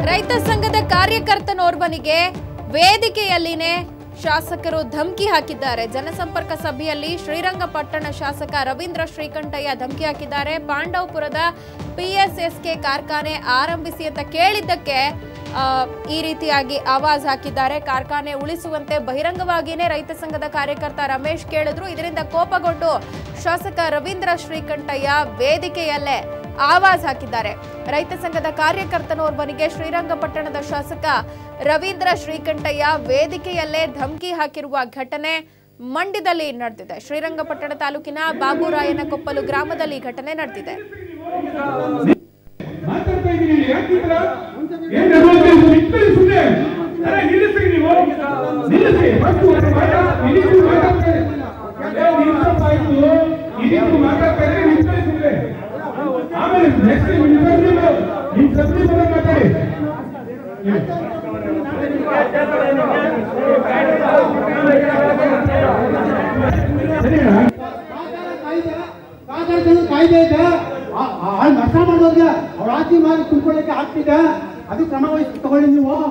ರೈತ ಸಂಘದ ಕಾರ್ಯಕರ್ತನೋರ್ವನಿಗೆ ವೇದಿಕೆಯಲ್ಲಿನೇ ಶಾಸಕರು ಧಮಕಿ ಹಾಕಿದ್ದಾರೆ ಜನಸಂಪರ್ಕ ಸಭೆಯಲ್ಲಿ ಶ್ರೀರಂಗಪಟ್ಟಣ ಶಾಸಕ ರವೀಂದ್ರ ಶ್ರೀಕಂಠಯ್ಯ ಧಮಕಿ ಹಾಕಿದ್ದಾರೆ ಪಾಂಡವಪುರದ ಪಿಎಸ್ಎಸ್ಕೆ ಕಾರ್ಖಾನೆ ಆರಂಭಿಸಿ ಅಂತ ಕೇಳಿದ್ದಕ್ಕೆ ಆ, ಈ ರೀತಿಯಾಗಿ ಆವಾಜ್ ಹಾಕಿದ್ದಾರೆ ಕಾರ್ಖಾನೆ ಉಳಿಸುವಂತೆ ಬಹಿರಂಗವಾಗಿಯೇ ರೈತ ಸಂಘದ ಕಾರ್ಯಕರ್ತ ರಮೇಶ್ ಕೇಳಿದ್ರು ಇದರಿಂದ ಕೋಪಗೊಂಡು ಶಾಸಕ ರವೀಂದ್ರ ಶ್ರೀಕಂಠಯ್ಯ ವೇದಿಕೆಯಲ್ಲೇ ಆವಾಜ್ ಹಾಕಿದ್ದಾರೆ ರೈತ ಸಂಘದ ಕಾರ್ಯಕರ್ತನೋರ್ವನಿಗೆ ಶ್ರೀರಂಗಪಟ್ಟಣದ ಶಾಸಕ ರವೀಂದ್ರ ಶ್ರೀಕಂಠಯ್ಯ ವೇದಿಕೆಯಲ್ಲೇ ಧಮಕಿ ಹಾಕಿರುವ ಘಟನೆ ಮಂಡ್ಯದಲ್ಲಿ ನಡೆದಿದೆ ಶ್ರೀರಂಗಪಟ್ಟಣ ತಾಲೂಕಿನ ಬಾಬುರಾಯನ ಕೊಪ್ಪಲು ಗ್ರಾಮದಲ್ಲಿ ಈ ಘಟನೆ ನಡೆದಿದೆ ಮಾತಾಡ್ತಾ ಇದ್ದೀನಿ ಯಾಕಿದ್ರ ಏನ್ ನಡವಳಿಕೆ ನಿಂತ್ಕೊಳ್ಳಿ ಸುಮ್ಮನೆ ಅರೆ ನಿಲ್ಲಿಸ್ರಿ ನೀವು ನಿಲ್ಲಿಸ್ರಿ ಫಸ್ಟ್ ಒಂದು ಮಾತ ನಿಲ್ಲಿಸಿ ಮಾತಾಡ್ತಾ ಇದ್ದೀನಿ. ಏ, ನಿಲ್ಸಪ್ಪ ಇದು ಇದಕ್ಕೆ ಮಾತಾಡ್ತಾ ಇದ್ರೆ ನಿಂತ್ಕೊಳ್ಳಿ ಸುಮ್ಮನೆ ಆಮೇಲೆ ನೆಕ್ಸ್ಟ್ ನಿಮ್ ಸಬ್ಜಿ ನಿಮ್ ಸಬ್ಜಿ ಮೇಲೆ ಮಾತಾಡಿ ಸರಿನಾ ಕಾಯ್ದೆ ಕಾಯ್ದೆ ಇದೆ ನಷ್ಟ ಮಾಡೋರಿಗೆ ಅವ್ರ ಆಸ್ತಿ ಮಾರಿ ತುಂಬಿಕೊಳ್ಳಕ್ಕೆ ಆಗ್ತಿದೆ ಅದು ಕ್ರಮ ವಹಿಸಿ ತಗೊಳ್ಳಿ ನೀವು